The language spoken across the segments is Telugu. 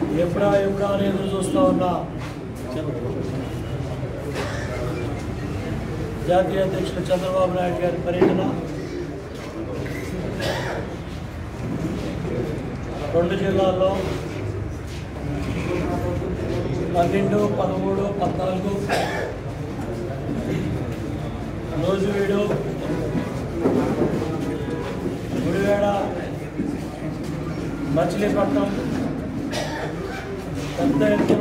ఎప్పుడా ఎప్పుడా అని ఎదురు చూస్తూ ఉన్నా జాతీయ అధ్యక్షులు చంద్రబాబు నాయుడు గారి పర్యటన రెండు జిల్లాల్లో పన్నెండు పదమూడు పద్నాలుగు నూజివీడు గుడివేడ మచిలీపట్నం పెద్ద ఎత్తున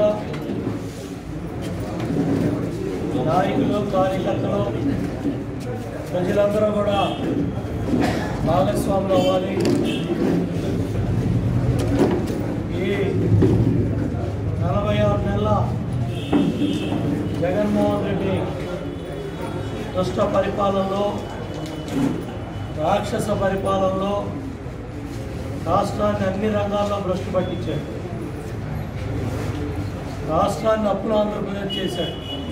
నాయకులు కార్యకర్తలు ప్రజలందరూ కూడా భాగస్వాములు అవ్వాలి ఈ నలభై ఆరు నెలల జగన్మోహన్ రెడ్డి దుష్ట పరిపాలనలో రాక్షస పరిపాలనలో రాష్ట్రాన్ని అన్ని రంగాల్లో భ్రష్టు పట్టించాడు రాష్ట్రాన్ని అప్పుల ఆంధ్రప్రదేశ్ చేశాడు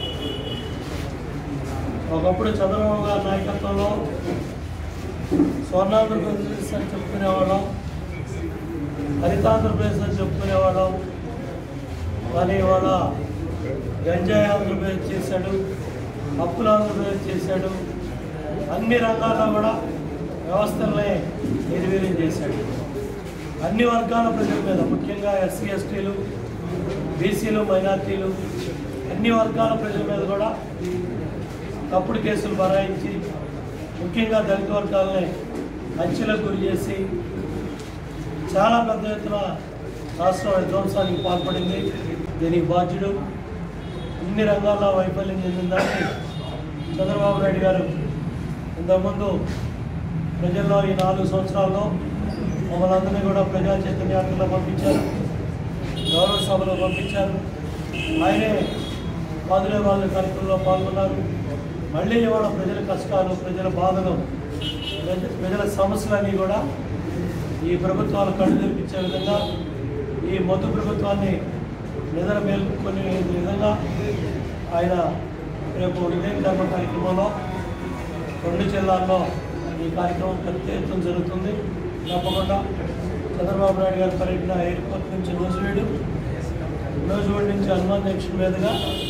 ఒకప్పుడు చంద్రబాబు గారి నాయకత్వంలో స్వర్ణాంధ్రప్రదేశ్ అని చెప్పుకునేవాళ్ళం హరితాంధ్రప్రదేశ్ అని చెప్పుకునేవాళ్ళం కానీ ఇవాళ గంజాయి ఆంధ్రప్రదేశ్ చేశాడు అప్పుల ఆంధ్రప్రదేశ్ చేశాడు అన్ని రంగాల్లో కూడా వ్యవస్థలనే నిర్వీర్యం చేశాడు అన్ని వర్గాల ప్రజల మీద ముఖ్యంగా ఎస్సీ ఎస్టీలు బీసీలు మైనార్టీలు అన్ని వర్గాల ప్రజల మీద కూడా తప్పుడు కేసులు బరాయించి ముఖ్యంగా దళిత వర్గాలని హత్యలకు గురి చేసి చాలా పెద్ద ఎత్తున రాష్ట్ర విధ్వంసానికి పాల్పడింది దీనికి బాధ్యుడు అన్ని రంగాల్లో వైఫల్యం చెందిందని చంద్రబాబు నాయుడు గారు ఇంతకుముందు ప్రజల్లో ఈ నాలుగు సంవత్సరాల్లో మమ్మల్ని అందరినీ కూడా ప్రజా చైతన్య యాత్రలో పంపించారు గౌరవ సభలో పంపించారు ఆయనే పాదులే వాళ్ళ కార్యక్రమంలో పాల్గొన్నారు మళ్ళీ ఇవాళ ప్రజల కష్టాలు ప్రజల బాధలు ప్రజ- ప్రజల సమస్యలన్నీ కూడా ఈ ప్రభుత్వాలు కళ్ళు తెరిపించే విధంగా ఈ మొదటి ప్రభుత్వాన్ని నిద్ర మేల్కొనే విధంగా ఆయన రేపు ఇదే ధర్మ కార్యక్రమంలో రెండు జిల్లాల్లో ఈ కార్యక్రమం పెద్ద ఎత్తున జరుగుతుంది తప్పకుండా చంద్రబాబు నాయుడు గారి పర్యటన ఎయిర్పోర్ట్ నుంచి నూజివీడు నూజివీడు నుంచి హనుమాన్ జంక్షన్ మీదుగా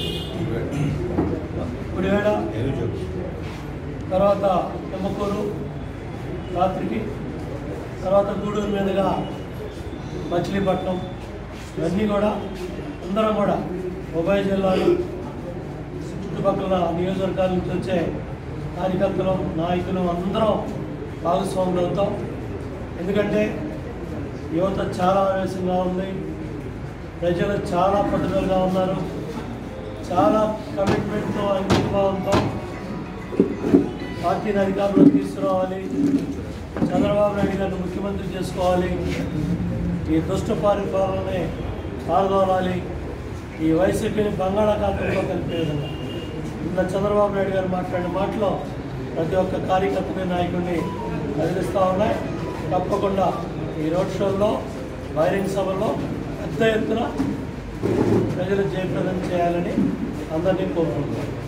గుడివేడ తర్వాత తుమ్మకూరు రాత్రికి తర్వాత గూడూరు మీదుగా మచిలీపట్నం ఇవన్నీ కూడా అందరం కూడా ఉభయ జిల్లాలు చుట్టుపక్కల నియోజకవర్గాల నుంచి వచ్చే కార్యకర్తలు నాయకులు అందరం భాగస్వాములు అవుతాం ఎందుకంటే యువత చాలా ఆవేశంగా ఉంది ప్రజలు చాలా పట్టుదలగా ఉన్నారు చాలా కమిట్మెంట్తో అంకితభావంతో పార్టీని అధికారంలో తీసుకురావాలి చంద్రబాబు నాయుడు గారిని ముఖ్యమంత్రి చేసుకోవాలి ఈ దుష్ట పరిపాలనని పాల్గొనాలి ఈ వైసీపీని బంగాళాఖాతంలో కలిపే విధంగా నిన్న చంద్రబాబు నాయుడు గారు మాట్లాడిన మాటలో ప్రతి ఒక్క కార్యకర్తని నాయకుడిని కదిలిస్తూ ఉన్నాయి తప్పకుండా ఈ రోడ్ షోల్లో బహిరంగ సభలో పెద్ద ఎత్తున ప్రజలు జయప్రదం చేయాలని అందరినీ కోరుకుంటున్నాను